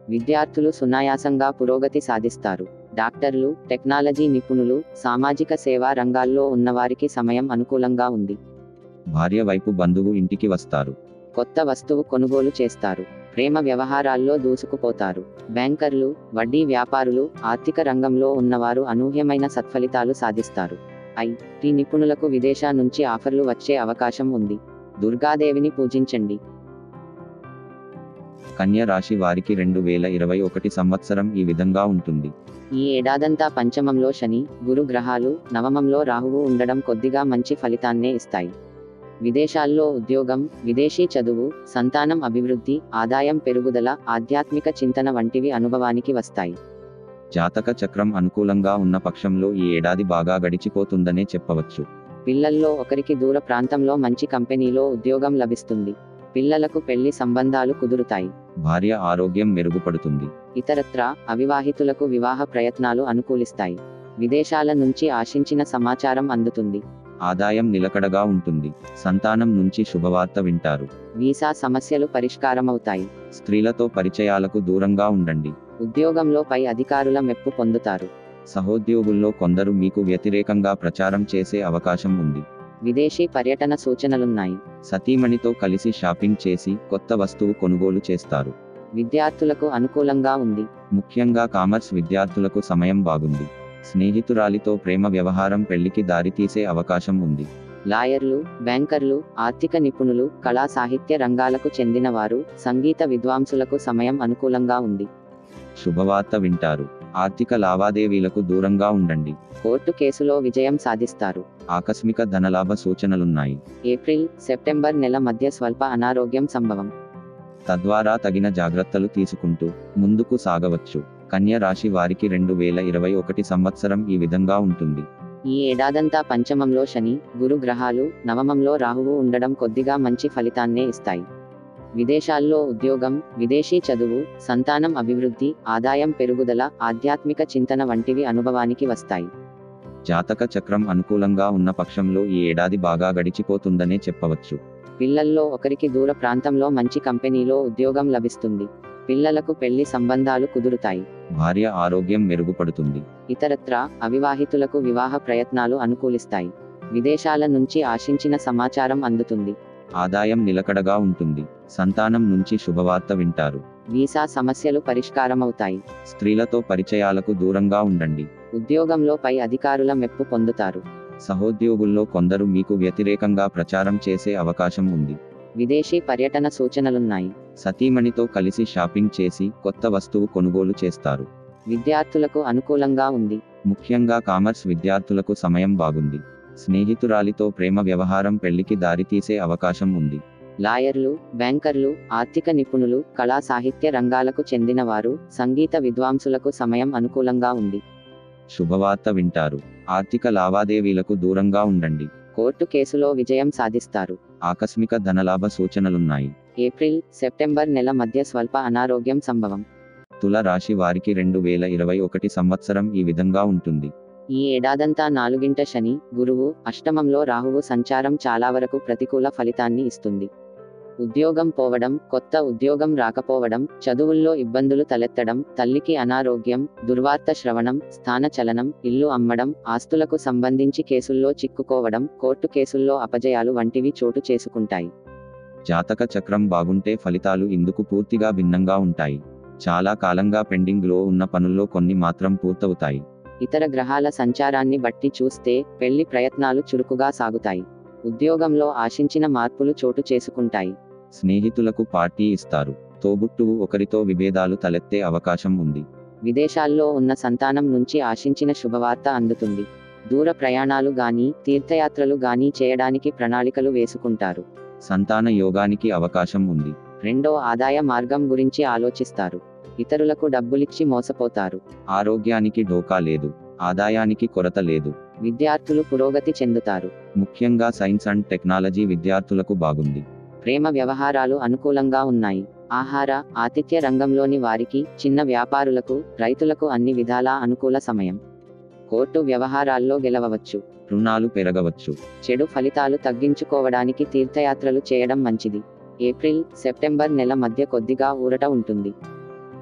విద్యార్థులు సునాయాసంగా పురోగతి సాధిస్తారు డాక్టర్లు టెక్నాలజీ నిపుణులు సామాజిక సేవా రంగాల్లో ఉన్నవారికి సమయం అనుకూలంగా ఉంది భార్య వైపు బంధువు ఇంటికి వస్తారు కొత్త వస్తువు కొనుగోలు చేస్తారు ప్రేమ వ్యవహారాల్లో దూసుకుపోతారు బ్యాంకర్లు వడ్డీ వ్యాపారులు ఆర్థిక రంగంలో ఉన్నవారు అనూహ్యమైన సత్ఫలితాలు సాధిస్తారు ఐటీ నిపుణులకు విదేశా నుంచి ఆఫర్లు వచ్చే అవకాశం ఉంది దుర్గాదేవిని పూజించండి కన్య రాశి వారికి రెండు వేల ఇరవై ఒకటి సంవత్సరం ఈ విధంగా ఉంటుంది ఈ ఏడాదంతా పంచమంలో శని గురు గ్రహాలు నవమంలో రాహువు ఉండడం కొద్దిగా మంచి ఫలితాన్నే ఇస్తాయి విదేశాల్లో ఉద్యోగం విదేశీ చదువు సంతానం అభివృద్ధి ఆదాయం పెరుగుదల ఆధ్యాత్మిక చింతన వంటివి అనుభవానికి వస్తాయి జాతక చక్రం అనుకూలంగా ఉన్న పక్షంలో ఈ ఏడాది బాగా గడిచిపోతుందనే చెప్పవచ్చు పిల్లల్లో ఒకరికి దూర ప్రాంతంలో మంచి కంపెనీలో ఉద్యోగం లభిస్తుంది పిల్లలకు పెళ్లి సంబంధాలు కుదురుతాయి భార్య ఆరోగ్యం మెరుగుపడుతుంది ఇతరత్రా అవివాహితులకు వివాహ ప్రయత్నాలు అనుకూలిస్తాయి విదేశాల నుంచి ఆశించిన సమాచారం అందుతుంది ఆదాయం నిలకడగా ఉంటుంది సంతానం నుంచి శుభవార్త వింటారు వీసా సమస్యలు పరిష్కారమవుతాయి స్త్రీలతో పరిచయాలకు దూరంగా ఉండండి ఉద్యోగంలో పై అధికారుల మెప్పు పొందుతారు సహోద్యోగుల్లో కొందరు మీకు వ్యతిరేకంగా ప్రచారం చేసే అవకాశం ఉంది విదేశీ పర్యటన సూచనలున్నాయి సతీమణితో కలిసి షాపింగ్ చేసి కొత్త వస్తువు కొనుగోలు చేస్తారు విద్యార్థులకు అనుకూలంగా ఉంది ముఖ్యంగా కామర్స్ విద్యార్థులకు సమయం బాగుంది స్నేహితురాలితో ప్రేమ వ్యవహారం పెళ్లికి దారితీసే అవకాశం ఉంది లాయర్లు బ్యాంకర్లు ఆర్థిక నిపుణులు కళా సాహిత్య రంగాలకు చెందిన వారు సంగీత విద్వాంసులకు సమయం అనుకూలంగా ఉంది శుభవార్త వింటారు ఆర్థిక లావాదేవీలకు దూరంగా ఉండండి కోర్టు కేసులో విజయం సాధిస్తారు ఆకస్మిక ధనలాభ సూచనలున్నాయి ఏప్రిల్ సెప్టెంబర్ నెల మధ్య స్వల్ప అనారోగ్యం సంభవం తద్వారా తగిన జాగ్రత్తలు తీసుకుంటూ ముందుకు సాగవచ్చు కన్య రాశి వారికి రెండు వేల ఇరవై ఒకటి సంవత్సరం ఈ విధంగా ఉంటుంది ఈ ఏడాదంతా పంచమంలో శని గురు గ్రహాలు నవమంలో రాహువు ఉండడం కొద్దిగా మంచి ఫలితాన్నే ఇస్తాయి విదేశాల్లో ఉద్యోగం విదేశీ చదువు సంతానం అభివృద్ధి ఆదాయం పెరుగుదల ఆధ్యాత్మిక చింతన వంటివి అనుభవానికి వస్తాయి జాతక చక్రం అనుకూలంగా ఉన్న పక్షంలో ఈ ఏడాది బాగా గడిచిపోతుందనే చెప్పవచ్చు పిల్లల్లో ఒకరికి దూర ప్రాంతంలో మంచి కంపెనీలో ఉద్యోగం లభిస్తుంది పిల్లలకు పెళ్లి సంబంధాలు కుదురుతాయి భార్య ఆరోగ్యం మెరుగుపడుతుంది ఇతరత్రా అవివాహితులకు వివాహ ప్రయత్నాలు అనుకూలిస్తాయి విదేశాల నుంచి ఆశించిన సమాచారం అందుతుంది ఆదాయం నిలకడగా ఉంటుంది సంతానం నుంచి శుభవార్త వింటారు వీసా సమస్యలు పరిష్కారమవుతాయి స్త్రీలతో పరిచయాలకు దూరంగా ఉండండి ఉద్యోగంలో పై అధికారుల మెప్పు పొందుతారు సహోద్యోగుల్లో కొందరు మీకు వ్యతిరేకంగా ప్రచారం చేసే అవకాశం ఉంది విదేశీ పర్యటన సూచనలున్నాయి సతీమణితో కలిసి షాపింగ్ చేసి కొత్త వస్తువు కొనుగోలు చేస్తారు విద్యార్థులకు అనుకూలంగా ఉంది ముఖ్యంగా కామర్స్ విద్యార్థులకు సమయం బాగుంది స్నేహితురాలితో ప్రేమ వ్యవహారం పెళ్లికి దారితీసే అవకాశం ఉంది లాయర్లు బ్యాంకర్లు ఆర్థిక నిపుణులు కళా సాహిత్య రంగాలకు చెందిన వారు సంగీత విద్వాంసులకు సమయం అనుకూలంగా ఉంది శుభవార్త వింటారు ఆర్థిక లావాదేవీలకు దూరంగా ఉండండి కోర్టు కేసులో విజయం సాధిస్తారు ఆకస్మిక ధనలాభ సూచనలున్నాయి ఏప్రిల్ సెప్టెంబర్ నెల మధ్య స్వల్ప అనారోగ్యం సంభవం తుల రాశి వారికి రెండు వేల ఇరవై ఒకటి సంవత్సరం ఈ విధంగా ఉంటుంది ఈ ఏడాదంతా నాలుగింట శని గురువు అష్టమంలో రాహువు సంచారం చాలా వరకు ప్రతికూల ఫలితాన్ని ఇస్తుంది ఉద్యోగం పోవడం కొత్త ఉద్యోగం రాకపోవడం చదువుల్లో ఇబ్బందులు తలెత్తడం తల్లికి అనారోగ్యం దుర్వార్త శ్రవణం స్థానచలనం ఇల్లు అమ్మడం ఆస్తులకు సంబంధించి కేసుల్లో చిక్కుకోవడం కోర్టు కేసుల్లో అపజయాలు వంటివి చోటు చేసుకుంటాయి జాతక చక్రం బాగుంటే ఫలితాలు ఇందుకు పూర్తిగా భిన్నంగా ఉంటాయి చాలా కాలంగా పెండింగ్ లో ఉన్న పనుల్లో కొన్ని మాత్రం పూర్తవుతాయి ఇతర గ్రహాల సంచారాన్ని బట్టి చూస్తే పెళ్లి ప్రయత్నాలు చురుకుగా సాగుతాయి ఉద్యోగంలో ఆశించిన మార్పులు చోటు చేసుకుంటాయి స్నేహితులకు పార్టీ ఇస్తారు తోబుట్టువు ఒకరితో విభేదాలు తలెత్తే అవకాశం ఉంది విదేశాల్లో ఉన్న సంతానం నుంచి ఆశించిన శుభవార్త అందుతుంది దూర ప్రయాణాలు గాని తీర్థయాత్రలు గాని చేయడానికి ప్రణాళికలు వేసుకుంటారు సంతాన యోగానికి అవకాశం ఉంది రెండో ఆదాయ మార్గం గురించి ఆలోచిస్తారు ఇతరులకు డబ్బులిచ్చి మోసపోతారు ఆరోగ్యానికి ఢోకా లేదు ఆదాయానికి కొరత లేదు విద్యార్థులు పురోగతి చెందుతారు ముఖ్యంగా సైన్స్ అండ్ టెక్నాలజీ విద్యార్థులకు బాగుంది ప్రేమ వ్యవహారాలు అనుకూలంగా ఉన్నాయి ఆహార ఆతిథ్య రంగంలోని వారికి చిన్న వ్యాపారులకు రైతులకు అన్ని విధాలా అనుకూల సమయం కోర్టు వ్యవహారాల్లో గెలవవచ్చు రుణాలు పెరగవచ్చు చెడు ఫలితాలు తగ్గించుకోవడానికి తీర్థయాత్రలు చేయడం మంచిది ఏప్రిల్ సెప్టెంబర్ నెల మధ్య కొద్దిగా ఊరట ఉంటుంది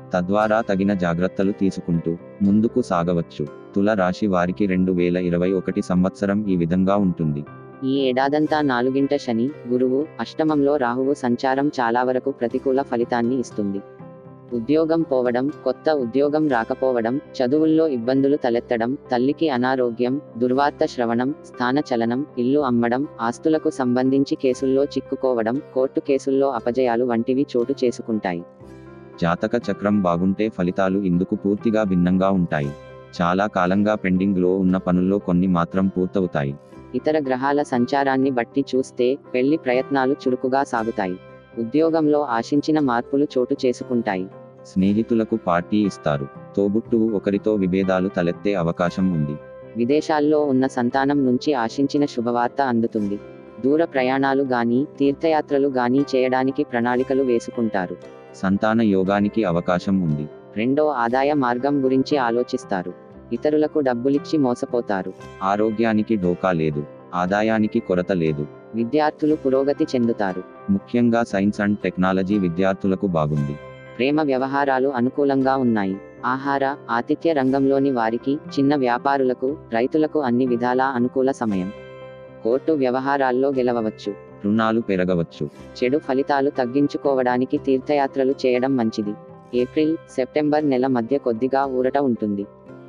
తద్వారా తగిన జాగ్రత్తలు తీసుకుంటూ ముందుకు సాగవచ్చు తుల రాశి వారికి రెండు వేల ఇరవై ఒకటి సంవత్సరం ఈ విధంగా ఉంటుంది ఈ ఏడాదంతా నాలుగింట శని గురువు అష్టమంలో రాహువు సంచారం చాలా వరకు ప్రతికూల ఫలితాన్ని ఇస్తుంది ఉద్యోగం పోవడం కొత్త ఉద్యోగం రాకపోవడం చదువుల్లో ఇబ్బందులు తలెత్తడం తల్లికి అనారోగ్యం దుర్వార్త శ్రవణం స్థాన చలనం ఇల్లు అమ్మడం ఆస్తులకు సంబంధించి కేసుల్లో చిక్కుకోవడం కోర్టు కేసుల్లో అపజయాలు వంటివి చోటు చేసుకుంటాయి జాతక చక్రం బాగుంటే ఫలితాలు ఇందుకు పూర్తిగా భిన్నంగా ఉంటాయి చాలా కాలంగా పెండింగ్ లో ఉన్న పనుల్లో కొన్ని మాత్రం పూర్తవుతాయి ఇతర గ్రహాల సంచారాన్ని బట్టి చూస్తే పెళ్లి ప్రయత్నాలు చురుకుగా సాగుతాయి ఉద్యోగంలో ఆశించిన మార్పులు చోటు చేసుకుంటాయి స్నేహితులకు పార్టీ ఇస్తారు తోబుట్టువు ఒకరితో విభేదాలు తలెత్తే అవకాశం ఉంది విదేశాల్లో ఉన్న సంతానం నుంచి ఆశించిన శుభవార్త అందుతుంది దూర ప్రయాణాలు గాని తీర్థయాత్రలు గాని చేయడానికి ప్రణాళికలు వేసుకుంటారు సంతాన యోగానికి అవకాశం ఉంది రెండో ఆదాయ మార్గం గురించి ఆలోచిస్తారు ఇతరులకు డబ్బులిచ్చి మోసపోతారు ఆరోగ్యానికి ఢోకా లేదు ఆదాయానికి కొరత లేదు విద్యార్థులు పురోగతి చెందుతారు ముఖ్యంగా సైన్స్ అండ్ టెక్నాలజీ విద్యార్థులకు బాగుంది ప్రేమ వ్యవహారాలు అనుకూలంగా ఉన్నాయి ఆహార ఆతిథ్య రంగంలోని వారికి చిన్న వ్యాపారులకు రైతులకు అన్ని విధాలా అనుకూల సమయం కోర్టు వ్యవహారాల్లో గెలవవచ్చు రుణాలు పెరగవచ్చు చెడు ఫలితాలు తగ్గించుకోవడానికి తీర్థయాత్రలు చేయడం మంచిది ఏప్రిల్ సెప్టెంబర్ నెల మధ్య కొద్దిగా ఊరట ఉంటుంది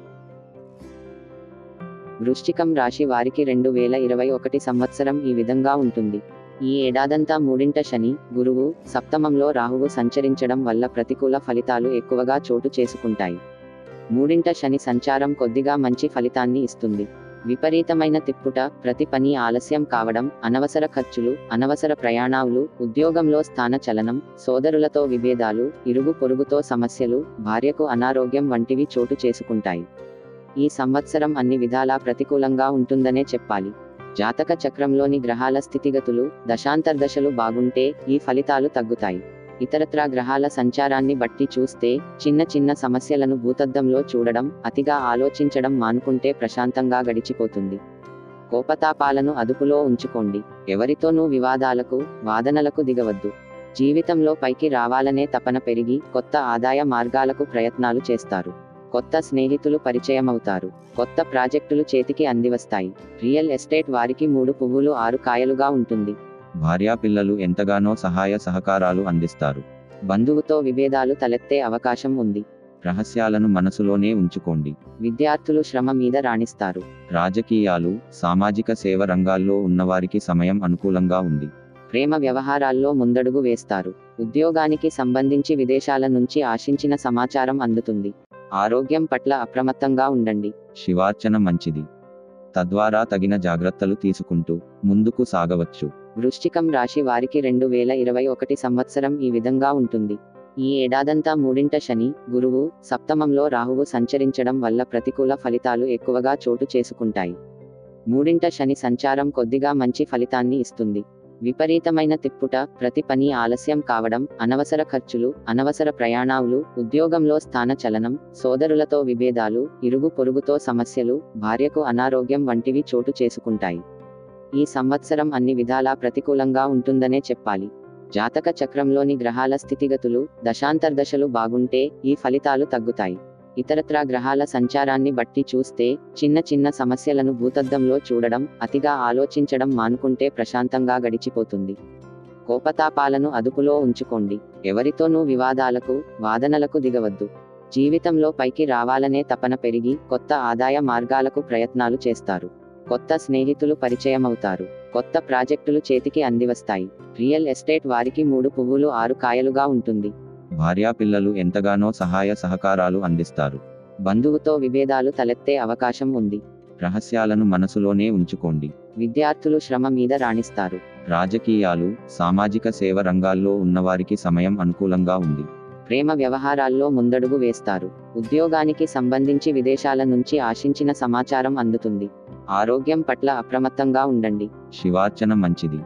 వృశ్చికం రాశి వారికి రెండు వేల ఇరవై ఒకటి సంవత్సరం ఈ విధంగా ఉంటుంది ఈ ఏడాదంతా మూడింట శని గురువు సప్తమంలో రాహువు సంచరించడం వల్ల ప్రతికూల ఫలితాలు ఎక్కువగా చోటు చేసుకుంటాయి మూడింట శని సంచారం కొద్దిగా మంచి ఫలితాన్ని ఇస్తుంది విపరీతమైన తిప్పుట ప్రతి పని ఆలస్యం కావడం అనవసర ఖర్చులు అనవసర ప్రయాణాలు ఉద్యోగంలో స్థాన చలనం సోదరులతో విభేదాలు ఇరుగు పొరుగుతో సమస్యలు భార్యకు అనారోగ్యం వంటివి చోటు చేసుకుంటాయి ఈ సంవత్సరం అన్ని విధాలా ప్రతికూలంగా ఉంటుందనే చెప్పాలి జాతక చక్రంలోని గ్రహాల స్థితిగతులు దశాంతర్దశలు బాగుంటే ఈ ఫలితాలు తగ్గుతాయి ఇతరత్రా గ్రహాల సంచారాన్ని బట్టి చూస్తే చిన్న చిన్న సమస్యలను భూతద్దంలో చూడడం అతిగా ఆలోచించడం మానుకుంటే ప్రశాంతంగా గడిచిపోతుంది కోపతాపాలను అదుపులో ఉంచుకోండి ఎవరితోనూ వివాదాలకు వాదనలకు దిగవద్దు జీవితంలో పైకి రావాలనే తపన పెరిగి కొత్త ఆదాయ మార్గాలకు ప్రయత్నాలు చేస్తారు కొత్త స్నేహితులు పరిచయమవుతారు కొత్త ప్రాజెక్టులు చేతికి అందివస్తాయి రియల్ ఎస్టేట్ వారికి మూడు పువ్వులు ఆరు కాయలుగా ఉంటుంది భార్యా పిల్లలు ఎంతగానో సహాయ సహకారాలు అందిస్తారు బంధువుతో విభేదాలు తలెత్తే అవకాశం ఉంది రహస్యాలను మనసులోనే ఉంచుకోండి విద్యార్థులు శ్రమ మీద రాణిస్తారు రాజకీయాలు సామాజిక సేవ రంగాల్లో ఉన్నవారికి సమయం అనుకూలంగా ఉంది ప్రేమ వ్యవహారాల్లో ముందడుగు వేస్తారు ఉద్యోగానికి సంబంధించి విదేశాల నుంచి ఆశించిన సమాచారం అందుతుంది ఆరోగ్యం పట్ల అప్రమత్తంగా ఉండండి శివార్చన మంచిది తద్వారా తగిన జాగ్రత్తలు తీసుకుంటూ ముందుకు సాగవచ్చు వృశ్చికం రాశి వారికి రెండు వేల ఇరవై ఒకటి సంవత్సరం ఈ విధంగా ఉంటుంది ఈ ఏడాదంతా మూడింట శని గురువు సప్తమంలో రాహువు సంచరించడం వల్ల ప్రతికూల ఫలితాలు ఎక్కువగా చోటు చేసుకుంటాయి మూడింట శని సంచారం కొద్దిగా మంచి ఫలితాన్ని ఇస్తుంది విపరీతమైన తిప్పుట ప్రతి పని ఆలస్యం కావడం అనవసర ఖర్చులు అనవసర ప్రయాణాలు ఉద్యోగంలో స్థాన చలనం సోదరులతో విభేదాలు ఇరుగు పొరుగుతో సమస్యలు భార్యకు అనారోగ్యం వంటివి చోటు చేసుకుంటాయి ఈ సంవత్సరం అన్ని విధాలా ప్రతికూలంగా ఉంటుందనే చెప్పాలి జాతక చక్రంలోని గ్రహాల స్థితిగతులు దశాంతర్దశలు బాగుంటే ఈ ఫలితాలు తగ్గుతాయి ఇతరత్రా గ్రహాల సంచారాన్ని బట్టి చూస్తే చిన్న చిన్న సమస్యలను భూతద్దంలో చూడడం అతిగా ఆలోచించడం మానుకుంటే ప్రశాంతంగా గడిచిపోతుంది కోపతాపాలను అదుపులో ఉంచుకోండి ఎవరితోనూ వివాదాలకు వాదనలకు దిగవద్దు జీవితంలో పైకి రావాలనే తపన పెరిగి కొత్త ఆదాయ మార్గాలకు ప్రయత్నాలు చేస్తారు కొత్త స్నేహితులు పరిచయమవుతారు కొత్త ప్రాజెక్టులు చేతికి అందివస్తాయి రియల్ ఎస్టేట్ వారికి మూడు పువ్వులు ఆరు కాయలుగా ఉంటుంది భార్యా పిల్లలు ఎంతగానో సహాయ సహకారాలు అందిస్తారు బంధువుతో విభేదాలు తలెత్తే అవకాశం ఉంది రహస్యాలను మనసులోనే ఉంచుకోండి విద్యార్థులు శ్రమ మీద రాణిస్తారు రాజకీయాలు సామాజిక సేవ రంగాల్లో ఉన్నవారికి సమయం అనుకూలంగా ఉంది ప్రేమ వ్యవహారాల్లో ముందడుగు వేస్తారు ఉద్యోగానికి సంబంధించి విదేశాల నుంచి ఆశించిన సమాచారం అందుతుంది ఆరోగ్యం పట్ల అప్రమత్తంగా ఉండండి శివార్చన మంచిది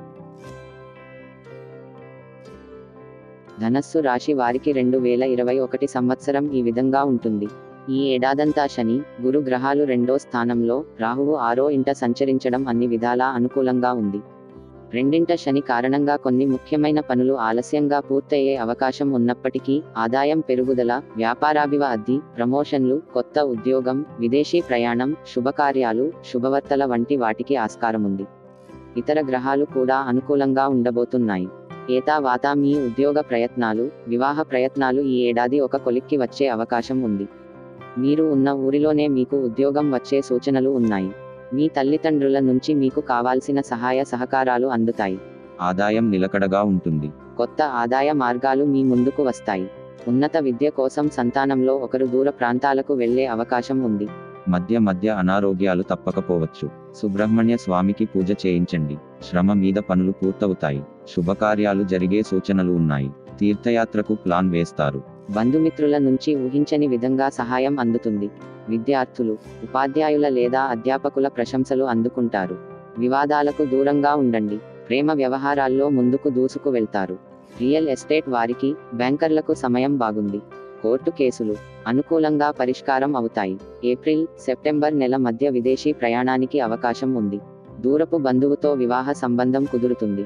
ధనస్సు రాశి వారికి రెండు వేల ఇరవై ఒకటి సంవత్సరం ఈ విధంగా ఉంటుంది ఈ ఏడాదంతా శని గురు గ్రహాలు రెండో స్థానంలో రాహువు ఆరో ఇంట సంచరించడం అన్ని విధాలా అనుకూలంగా ఉంది రెండింట శని కారణంగా కొన్ని ముఖ్యమైన పనులు ఆలస్యంగా పూర్తయ్యే అవకాశం ఉన్నప్పటికీ ఆదాయం పెరుగుదల వ్యాపారాభివృద్ధి ప్రమోషన్లు కొత్త ఉద్యోగం విదేశీ ప్రయాణం శుభకార్యాలు శుభవార్తల వంటి వాటికి ఆస్కారముంది ఇతర గ్రహాలు కూడా అనుకూలంగా ఉండబోతున్నాయి ఏతా వాత మీ ఉద్యోగ ప్రయత్నాలు వివాహ ప్రయత్నాలు ఈ ఏడాది ఒక కొలిక్కి వచ్చే అవకాశం ఉంది మీరు ఉన్న ఊరిలోనే మీకు ఉద్యోగం వచ్చే సూచనలు ఉన్నాయి మీ తల్లిదండ్రుల నుంచి మీకు కావాల్సిన సహాయ సహకారాలు అందుతాయి ఆదాయం నిలకడగా ఉంటుంది కొత్త ఆదాయ మార్గాలు మీ ముందుకు వస్తాయి ఉన్నత విద్య కోసం సంతానంలో ఒకరు దూర ప్రాంతాలకు వెళ్లే అవకాశం ఉంది మధ్య మధ్య అనారోగ్యాలు తప్పకపోవచ్చు సుబ్రహ్మణ్య స్వామికి పూజ చేయించండి శ్రమ మీద పనులు పూర్తవుతాయి శుభకార్యాలు జరిగే సూచనలు ఉన్నాయి తీర్థయాత్రకు ప్లాన్ వేస్తారు బంధుమిత్రుల నుంచి ఊహించని విధంగా సహాయం అందుతుంది విద్యార్థులు ఉపాధ్యాయుల లేదా అధ్యాపకుల ప్రశంసలు అందుకుంటారు వివాదాలకు దూరంగా ఉండండి ప్రేమ వ్యవహారాల్లో ముందుకు దూసుకు వెళ్తారు రియల్ ఎస్టేట్ వారికి బ్యాంకర్లకు సమయం బాగుంది కోర్టు కేసులు అనుకూలంగా పరిష్కారం అవుతాయి ఏప్రిల్ సెప్టెంబర్ నెల మధ్య విదేశీ ప్రయాణానికి అవకాశం ఉంది దూరపు బంధువుతో వివాహ సంబంధం కుదురుతుంది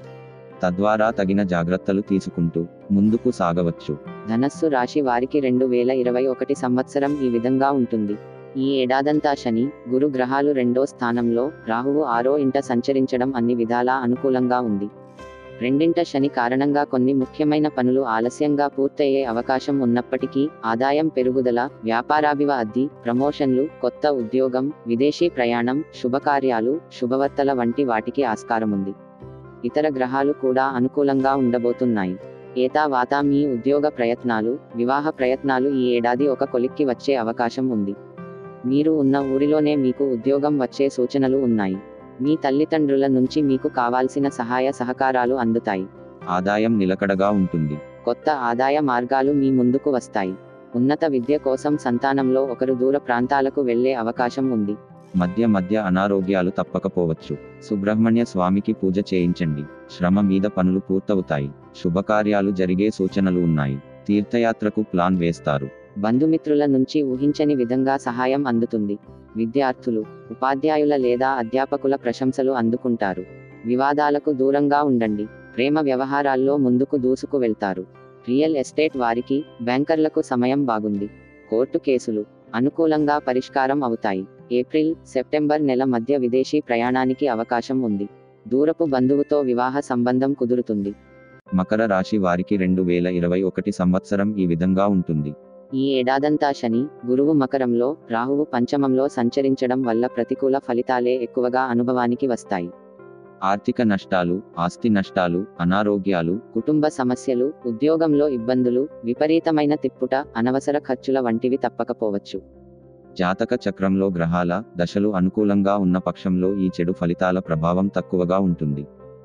తద్వారా తగిన జాగ్రత్తలు తీసుకుంటూ ముందుకు సాగవచ్చు ధనస్సు రాశి వారికి రెండు వేల ఇరవై ఒకటి సంవత్సరం ఈ విధంగా ఉంటుంది ఈ ఏడాదంతా శని గురు గ్రహాలు రెండో స్థానంలో రాహువు ఆరో ఇంట సంచరించడం అన్ని విధాలా అనుకూలంగా ఉంది రెండింట శని కారణంగా కొన్ని ముఖ్యమైన పనులు ఆలస్యంగా పూర్తయ్యే అవకాశం ఉన్నప్పటికీ ఆదాయం పెరుగుదల వ్యాపారాభివృద్ధి ప్రమోషన్లు కొత్త ఉద్యోగం విదేశీ ప్రయాణం శుభకార్యాలు శుభవార్తల వంటి వాటికి ఆస్కారముంది ఇతర గ్రహాలు కూడా అనుకూలంగా ఉండబోతున్నాయి ఏతా వాత మీ ఉద్యోగ ప్రయత్నాలు వివాహ ప్రయత్నాలు ఈ ఏడాది ఒక కొలిక్కి వచ్చే అవకాశం ఉంది మీరు ఉన్న ఊరిలోనే మీకు ఉద్యోగం వచ్చే సూచనలు ఉన్నాయి మీ తల్లిదండ్రుల నుంచి మీకు కావాల్సిన సహాయ సహకారాలు అందుతాయి ఆదాయం నిలకడగా ఉంటుంది కొత్త ఆదాయ మార్గాలు మీ ముందుకు వస్తాయి ఉన్నత విద్య కోసం సంతానంలో ఒకరు దూర ప్రాంతాలకు వెళ్లే అవకాశం ఉంది మధ్య మధ్య అనారోగ్యాలు తప్పకపోవచ్చు సుబ్రహ్మణ్య స్వామికి పూజ చేయించండి శ్రమ మీద పనులు పూర్తవుతాయి శుభకార్యాలు జరిగే సూచనలు ఉన్నాయి తీర్థయాత్రకు ప్లాన్ వేస్తారు బంధుమిత్రుల నుంచి ఊహించని విధంగా సహాయం అందుతుంది విద్యార్థులు ఉపాధ్యాయుల లేదా అధ్యాపకుల ప్రశంసలు అందుకుంటారు వివాదాలకు దూరంగా ఉండండి ప్రేమ వ్యవహారాల్లో ముందుకు దూసుకు వెళ్తారు రియల్ ఎస్టేట్ వారికి బ్యాంకర్లకు సమయం బాగుంది కోర్టు కేసులు అనుకూలంగా పరిష్కారం అవుతాయి ఏప్రిల్ సెప్టెంబర్ నెల మధ్య విదేశీ ప్రయాణానికి అవకాశం ఉంది దూరపు బంధువుతో వివాహ సంబంధం కుదురుతుంది మకర రాశి వారికి రెండు వేల ఇరవై ఒకటి సంవత్సరం ఈ విధంగా ఉంటుంది ఈ ఏడాదంతా శని గురువు మకరంలో రాహువు పంచమంలో సంచరించడం వల్ల ప్రతికూల ఫలితాలే ఎక్కువగా అనుభవానికి వస్తాయి ఆర్థిక నష్టాలు ఆస్తి నష్టాలు అనారోగ్యాలు కుటుంబ సమస్యలు ఉద్యోగంలో ఇబ్బందులు విపరీతమైన తిప్పుట అనవసర ఖర్చుల వంటివి తప్పకపోవచ్చు జాతక చక్రంలో గ్రహాల దశలు అనుకూలంగా ఉన్న పక్షంలో ఈ చెడు ఫలితాల ప్రభావం తక్కువగా ఉంటుంది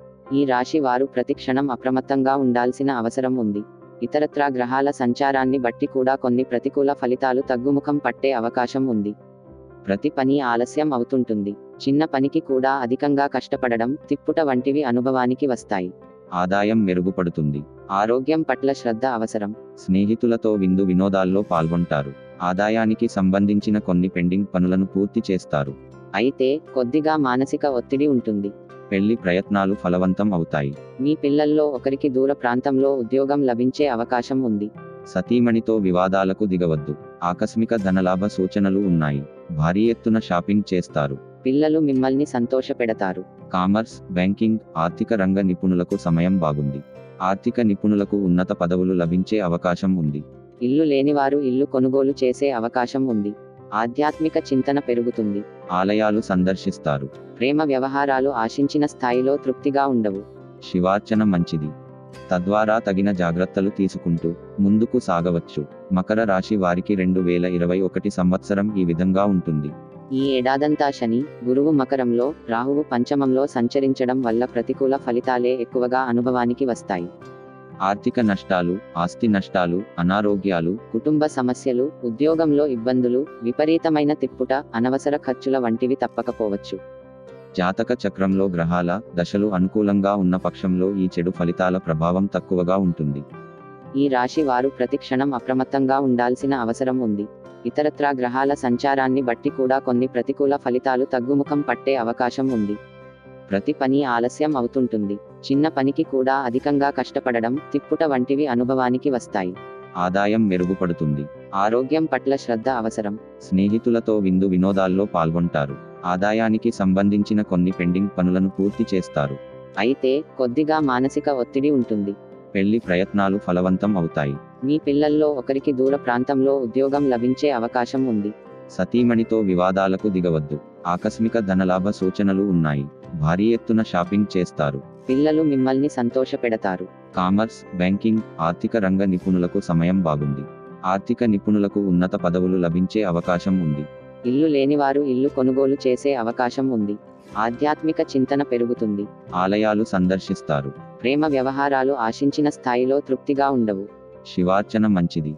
ఈ రాశి వారు ప్రతి క్షణం అప్రమత్తంగా ఉండాల్సిన అవసరం ఉంది ఇతరత్రా గ్రహాల సంచారాన్ని బట్టి కూడా కొన్ని ప్రతికూల ఫలితాలు తగ్గుముఖం పట్టే అవకాశం ఉంది ప్రతి పని ఆలస్యం అవుతుంటుంది చిన్న పనికి కూడా అధికంగా కష్టపడడం తిప్పుట వంటివి అనుభవానికి వస్తాయి ఆదాయం మెరుగుపడుతుంది ఆరోగ్యం పట్ల శ్రద్ధ అవసరం స్నేహితులతో విందు వినోదాల్లో పాల్గొంటారు ఆదాయానికి సంబంధించిన కొన్ని పెండింగ్ పనులను పూర్తి చేస్తారు అయితే కొద్దిగా మానసిక ఒత్తిడి ఉంటుంది పెళ్లి ప్రయత్నాలు ఫలవంతం అవుతాయి మీ పిల్లల్లో ఒకరికి దూర ప్రాంతంలో ఉద్యోగం లభించే అవకాశం ఉంది సతీమణితో వివాదాలకు దిగవద్దు ఆకస్మిక ధనలాభ సూచనలు ఉన్నాయి భారీ ఎత్తున షాపింగ్ చేస్తారు పిల్లలు మిమ్మల్ని సంతోషపెడతారు కామర్స్ బ్యాంకింగ్ ఆర్థిక రంగ నిపుణులకు సమయం బాగుంది ఆర్థిక నిపుణులకు ఉన్నత పదవులు లభించే అవకాశం ఉంది ఇల్లు లేనివారు ఇల్లు కొనుగోలు చేసే అవకాశం ఉంది ఆధ్యాత్మిక చింతన పెరుగుతుంది ఆలయాలు సందర్శిస్తారు ప్రేమ వ్యవహారాలు ఆశించిన స్థాయిలో తృప్తిగా ఉండవు శివార్చన మంచిది తద్వారా తగిన జాగ్రత్తలు తీసుకుంటూ ముందుకు సాగవచ్చు మకర రాశి వారికి రెండు వేల ఇరవై ఒకటి సంవత్సరం ఈ విధంగా ఉంటుంది ఈ ఏడాదంతా శని గురువు మకరంలో రాహువు పంచమంలో సంచరించడం వల్ల ప్రతికూల ఫలితాలే ఎక్కువగా అనుభవానికి వస్తాయి ఆర్థిక నష్టాలు ఆస్తి నష్టాలు అనారోగ్యాలు కుటుంబ సమస్యలు ఉద్యోగంలో ఇబ్బందులు విపరీతమైన తిప్పుట అనవసర ఖర్చుల వంటివి తప్పకపోవచ్చు జాతక చక్రంలో గ్రహాల దశలు అనుకూలంగా ఉన్న పక్షంలో ఈ చెడు ఫలితాల ప్రభావం తక్కువగా ఉంటుంది ఈ రాశి వారు ప్రతి క్షణం అప్రమత్తంగా ఉండాల్సిన అవసరం ఉంది ఇతరత్రా గ్రహాల సంచారాన్ని బట్టి కూడా కొన్ని ప్రతికూల ఫలితాలు తగ్గుముఖం పట్టే అవకాశం ఉంది ప్రతి పని ఆలస్యం అవుతుంటుంది చిన్న పనికి కూడా అధికంగా కష్టపడడం తిప్పుట వంటివి అనుభవానికి వస్తాయి ఆదాయం మెరుగుపడుతుంది ఆరోగ్యం పట్ల శ్రద్ధ అవసరం స్నేహితులతో విందు వినోదాల్లో పాల్గొంటారు ఆదాయానికి సంబంధించిన కొన్ని పెండింగ్ పనులను పూర్తి చేస్తారు అయితే కొద్దిగా మానసిక ఒత్తిడి ఉంటుంది పెళ్లి ప్రయత్నాలు ఫలవంతం అవుతాయి మీ పిల్లల్లో ఒకరికి దూర ప్రాంతంలో ఉద్యోగం లభించే అవకాశం ఉంది సతీమణితో వివాదాలకు దిగవద్దు ఆకస్మిక ధనలాభ సూచనలు ఉన్నాయి భారీ ఎత్తున షాపింగ్ చేస్తారు పిల్లలు మిమ్మల్ని సంతోషపెడతారు కామర్స్ బ్యాంకింగ్ ఆర్థిక రంగ నిపుణులకు సమయం బాగుంది ఆర్థిక నిపుణులకు ఉన్నత పదవులు లభించే అవకాశం ఉంది ఇల్లు లేనివారు ఇల్లు కొనుగోలు చేసే అవకాశం ఉంది ఆధ్యాత్మిక చింతన పెరుగుతుంది ఆలయాలు సందర్శిస్తారు ప్రేమ వ్యవహారాలు ఆశించిన స్థాయిలో తృప్తిగా ఉండవు శివార్చన మంచిది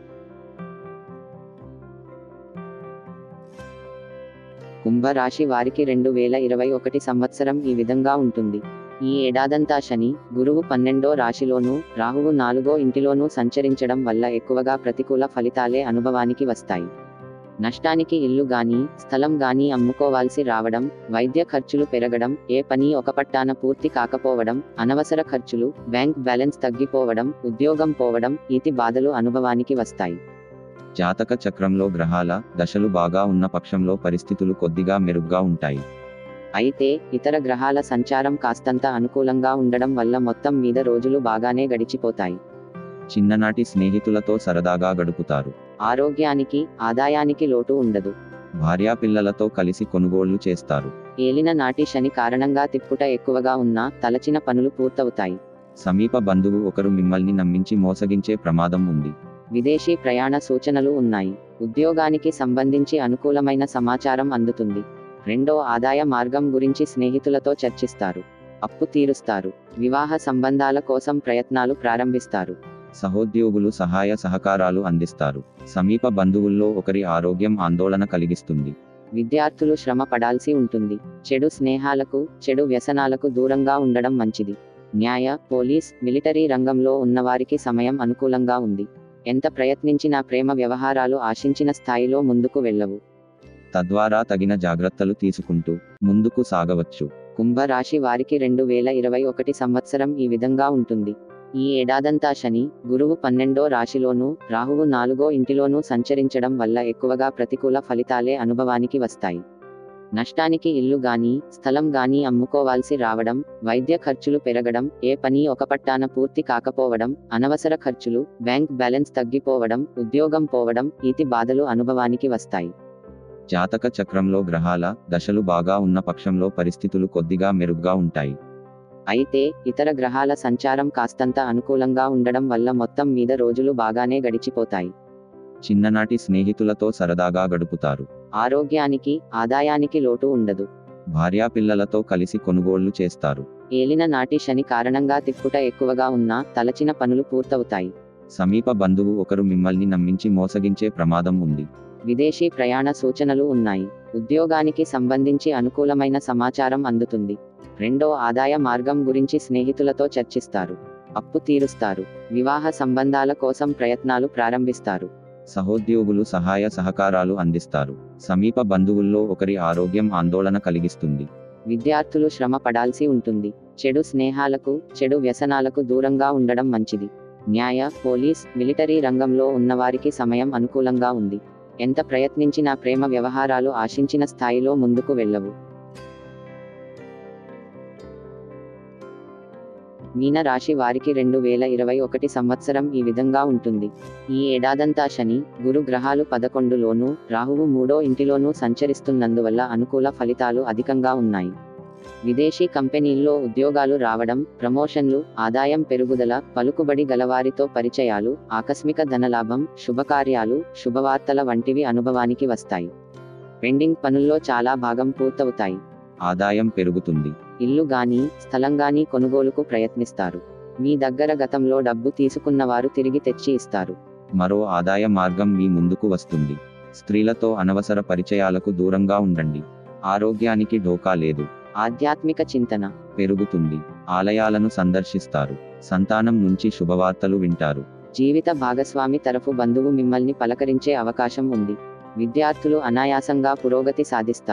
కుంభరాశి వారికి రెండు వేల ఇరవై ఒకటి సంవత్సరం ఈ విధంగా ఉంటుంది ఈ ఏడాదంతా శని గురువు పన్నెండో రాశిలోనూ రాహువు నాలుగో ఇంటిలోనూ సంచరించడం వల్ల ఎక్కువగా ప్రతికూల ఫలితాలే అనుభవానికి వస్తాయి నష్టానికి ఇల్లు గాని స్థలం గాని అమ్ముకోవాల్సి రావడం వైద్య ఖర్చులు పెరగడం ఏ పని ఒక పట్టాన పూర్తి కాకపోవడం అనవసర ఖర్చులు బ్యాంక్ బ్యాలెన్స్ తగ్గిపోవడం ఉద్యోగం పోవడం ఈతి బాధలు అనుభవానికి వస్తాయి జాతక చక్రంలో గ్రహాల దశలు బాగా ఉన్న పక్షంలో పరిస్థితులు కొద్దిగా మెరుగ్గా ఉంటాయి అయితే ఇతర గ్రహాల సంచారం కాస్తంత అనుకూలంగా ఉండడం వల్ల మొత్తం మీద రోజులు బాగానే గడిచిపోతాయి చిన్ననాటి స్నేహితులతో సరదాగా గడుపుతారు ఆరోగ్యానికి ఆదాయానికి లోటు ఉండదు భార్యాపిల్లలతో కలిసి కొనుగోళ్లు చేస్తారు ఏలిన నాటి శని కారణంగా తిప్పుట ఎక్కువగా ఉన్నా తలచిన పనులు పూర్తవుతాయి సమీప బంధువు ఒకరు మిమ్మల్ని నమ్మించి మోసగించే ప్రమాదం ఉంది విదేశీ ప్రయాణ సూచనలు ఉన్నాయి ఉద్యోగానికి సంబంధించి అనుకూలమైన సమాచారం అందుతుంది రెండో ఆదాయ మార్గం గురించి స్నేహితులతో చర్చిస్తారు అప్పు తీరుస్తారు వివాహ సంబంధాల కోసం ప్రయత్నాలు ప్రారంభిస్తారు సహోద్యోగులు సహాయ సహకారాలు అందిస్తారు సమీప బంధువుల్లో ఒకరి ఆరోగ్యం ఆందోళన కలిగిస్తుంది విద్యార్థులు శ్రమ పడాల్సి ఉంటుంది చెడు స్నేహాలకు చెడు వ్యసనాలకు దూరంగా ఉండడం మంచిది న్యాయ పోలీస్ మిలిటరీ రంగంలో ఉన్నవారికి సమయం అనుకూలంగా ఉంది ఎంత ప్రయత్నించినా ప్రేమ వ్యవహారాలు ఆశించిన స్థాయిలో ముందుకు వెళ్ళవు తద్వారా తగిన జాగ్రత్తలు తీసుకుంటూ ముందుకు సాగవచ్చు కుంభరాశి వారికి రెండు వేల ఇరవై ఒకటి సంవత్సరం ఈ విధంగా ఉంటుంది ఈ ఏడాదంతా శని గురువు పన్నెండో రాశిలోనూ రాహువు నాలుగో ఇంటిలోనూ సంచరించడం వల్ల ఎక్కువగా ప్రతికూల ఫలితాలే అనుభవానికి వస్తాయి నష్టానికి ఇల్లు గాని స్థలం గాని అమ్ముకోవాల్సి రావడం వైద్య ఖర్చులు పెరగడం ఏ పని ఒక పట్టాన పూర్తి కాకపోవడం అనవసర ఖర్చులు బ్యాంక్ బ్యాలెన్స్ తగ్గిపోవడం ఉద్యోగం పోవడం ఈతి బాధలు అనుభవానికి వస్తాయి జాతక చక్రంలో గ్రహాల దశలు బాగా ఉన్న పక్షంలో పరిస్థితులు కొద్దిగా మెరుగ్గా ఉంటాయి అయితే ఇతర గ్రహాల సంచారం కాస్తంత అనుకూలంగా ఉండడం వల్ల మొత్తం మీద రోజులు బాగానే గడిచిపోతాయి చిన్ననాటి స్నేహితులతో సరదాగా గడుపుతారు ఆరోగ్యానికి ఆదాయానికి లోటు ఉండదు భార్యాపిల్లలతో కలిసి కొనుగోళ్లు చేస్తారు ఏలిన నాటి శని కారణంగా తిప్పుట ఎక్కువగా ఉన్నా తలచిన పనులు పూర్తవుతాయి సమీప బంధువు ఒకరు మిమ్మల్ని నమ్మించి మోసగించే ప్రమాదం ఉంది విదేశీ ప్రయాణ సూచనలు ఉన్నాయి ఉద్యోగానికి సంబంధించి అనుకూలమైన సమాచారం అందుతుంది రెండో ఆదాయ మార్గం గురించి స్నేహితులతో చర్చిస్తారు అప్పు తీరుస్తారు వివాహ సంబంధాల కోసం ప్రయత్నాలు ప్రారంభిస్తారు సహోద్యోగులు సహాయ సహకారాలు అందిస్తారు సమీప బంధువుల్లో ఒకరి ఆరోగ్యం ఆందోళన కలిగిస్తుంది విద్యార్థులు శ్రమ పడాల్సి ఉంటుంది చెడు స్నేహాలకు చెడు వ్యసనాలకు దూరంగా ఉండడం మంచిది న్యాయ పోలీస్ మిలిటరీ రంగంలో ఉన్నవారికి సమయం అనుకూలంగా ఉంది ఎంత ప్రయత్నించినా ప్రేమ వ్యవహారాలు ఆశించిన స్థాయిలో ముందుకు వెళ్ళవు మీన రాశి వారికి రెండు వేల ఇరవై ఒకటి సంవత్సరం ఈ విధంగా ఉంటుంది ఈ ఏడాదంతా శని గురు గ్రహాలు పదకొండులోనూ రాహువు మూడో ఇంటిలోనూ సంచరిస్తున్నందువల్ల అనుకూల ఫలితాలు అధికంగా ఉన్నాయి విదేశీ కంపెనీల్లో ఉద్యోగాలు రావడం ప్రమోషన్లు ఆదాయం పెరుగుదల పలుకుబడి గలవారితో పరిచయాలు ఆకస్మిక ధనలాభం శుభకార్యాలు శుభవార్తల వంటివి అనుభవానికి వస్తాయి పెండింగ్ పనుల్లో చాలా భాగం పూర్తవుతాయి ఆదాయం పెరుగుతుంది ఇల్లు గాని స్థలం గాని కొనుగోలుకు ప్రయత్నిస్తారు మీ దగ్గర గతంలో డబ్బు తీసుకున్నవారు తిరిగి తెచ్చి ఇస్తారు మరో ఆదాయ మార్గం మీ ముందుకు వస్తుంది స్త్రీలతో అనవసర పరిచయాలకు దూరంగా ఉండండి ఆరోగ్యానికి ఢోకా లేదు ఆధ్యాత్మిక చింతన పెరుగుతుంది ఆలయాలను సందర్శిస్తారు సంతానం నుంచి శుభవార్తలు వింటారు జీవిత భాగస్వామి తరఫు బంధువు మిమ్మల్ని పలకరించే అవకాశం ఉంది విద్యార్థులు అనాయాసంగా పురోగతి సాధిస్తారు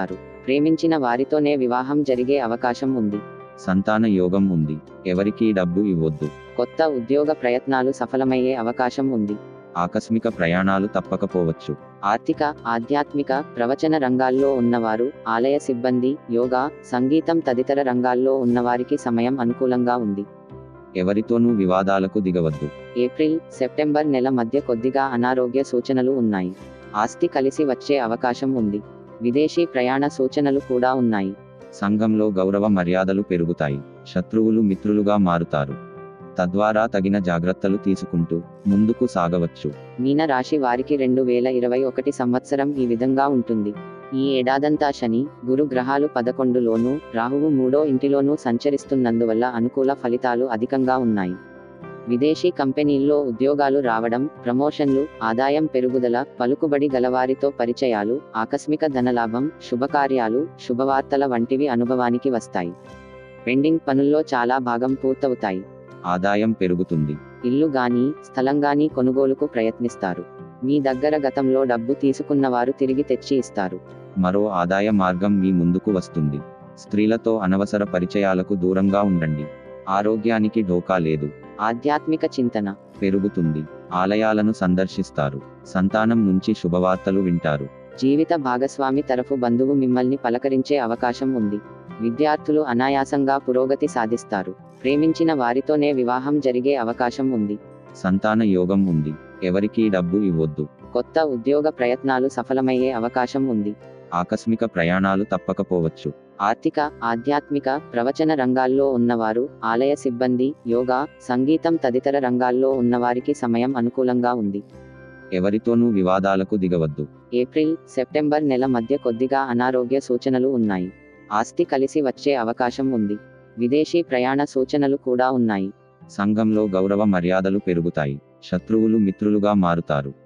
ప్రేమించిన వారితోనే వివాహం జరిగే అవకాశం ఉంది సంతాన యోగం ఉంది ఎవరికీ డబ్బు ఇవ్వొద్దు కొత్త ఉద్యోగ ప్రయత్నాలు సఫలమయ్యే అవకాశం ఉంది ఆకస్మిక ప్రయాణాలు తప్పకపోవచ్చు ఆర్థిక ఆధ్యాత్మిక ప్రవచన రంగాల్లో ఉన్నవారు ఆలయ సిబ్బంది యోగా సంగీతం తదితర రంగాల్లో ఉన్నవారికి సమయం అనుకూలంగా ఉంది ఎవరితోనూ వివాదాలకు దిగవద్దు ఏప్రిల్ సెప్టెంబర్ నెల మధ్య కొద్దిగా అనారోగ్య సూచనలు ఉన్నాయి ఆస్తి కలిసి వచ్చే అవకాశం ఉంది విదేశీ ప్రయాణ సూచనలు కూడా ఉన్నాయి సంఘంలో గౌరవ మర్యాదలు పెరుగుతాయి శత్రువులు మిత్రులుగా మారుతారు తద్వారా తగిన జాగ్రత్తలు తీసుకుంటూ ముందుకు సాగవచ్చు మీన రాశి వారికి రెండు వేల ఇరవై ఒకటి సంవత్సరం ఈ విధంగా ఉంటుంది ఈ ఏడాదంతా శని గురు గ్రహాలు పదకొండులోనూ రాహువు మూడో ఇంటిలోనూ సంచరిస్తున్నందువల్ల అనుకూల ఫలితాలు అధికంగా ఉన్నాయి విదేశీ కంపెనీల్లో ఉద్యోగాలు రావడం ప్రమోషన్లు ఆదాయం పెరుగుదల పలుకుబడి గలవారితో పరిచయాలు ఆకస్మిక ధనలాభం శుభకార్యాలు శుభవార్తల వంటివి అనుభవానికి వస్తాయి పెండింగ్ పనుల్లో చాలా భాగం పూర్తవుతాయి ఆదాయం పెరుగుతుంది ఇల్లు గాని స్థలం గాని కొనుగోలుకు ప్రయత్నిస్తారు మీ దగ్గర గతంలో డబ్బు తీసుకున్నవారు తిరిగి తెచ్చి ఇస్తారు మరో ఆదాయ మార్గం మీ ముందుకు వస్తుంది స్త్రీలతో అనవసర పరిచయాలకు దూరంగా ఉండండి ఆరోగ్యానికి ఢోకా లేదు ఆధ్యాత్మిక చింతన పెరుగుతుంది ఆలయాలను సందర్శిస్తారు సంతానం నుంచి శుభవార్తలు వింటారు జీవిత భాగస్వామి తరఫు బంధువు మిమ్మల్ని పలకరించే అవకాశం ఉంది విద్యార్థులు అనాయాసంగా పురోగతి సాధిస్తారు ప్రేమించిన వారితోనే వివాహం జరిగే అవకాశం ఉంది సంతాన యోగం ఉంది ఎవరికీ డబ్బు ఇవ్వొద్దు కొత్త ఉద్యోగ ప్రయత్నాలు సఫలమయ్యే అవకాశం ఉంది ఆకస్మిక ప్రయాణాలు తప్పకపోవచ్చు ఆర్థిక ఆధ్యాత్మిక ప్రవచన రంగాల్లో ఉన్నవారు ఆలయ సిబ్బంది యోగా సంగీతం తదితర రంగాల్లో ఉన్నవారికి సమయం అనుకూలంగా ఉంది ఎవరితోనూ వివాదాలకు దిగవద్దు ఏప్రిల్ సెప్టెంబర్ నెల మధ్య కొద్దిగా అనారోగ్య సూచనలు ఉన్నాయి ఆస్తి కలిసి వచ్చే అవకాశం ఉంది విదేశీ ప్రయాణ సూచనలు కూడా ఉన్నాయి సంఘంలో గౌరవ మర్యాదలు పెరుగుతాయి శత్రువులు మిత్రులుగా మారుతారు